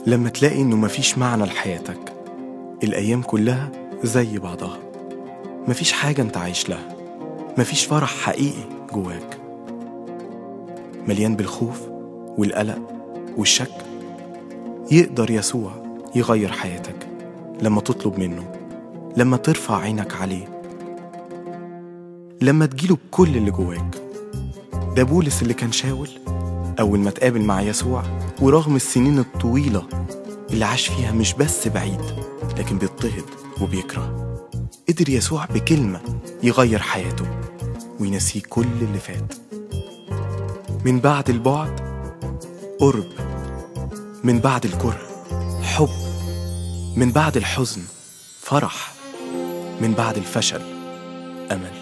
لما تلاقي إنه مفيش معنى لحياتك الأيام كلها زي بعضها مفيش حاجة أنت عايش لها مفيش فرح حقيقي جواك مليان بالخوف والقلق والشك يقدر يسوع يغير حياتك لما تطلب منه لما ترفع عينك عليه لما تجيله بكل اللي جواك ده بولس اللي كان شاول أول ما تقابل مع يسوع ورغم السنين الطويلة اللي عاش فيها مش بس بعيد لكن بيضطهد وبيكره قدر يسوع بكلمة يغير حياته وينسيه كل اللي فات من بعد البعد قرب من بعد الكره حب من بعد الحزن فرح من بعد الفشل امل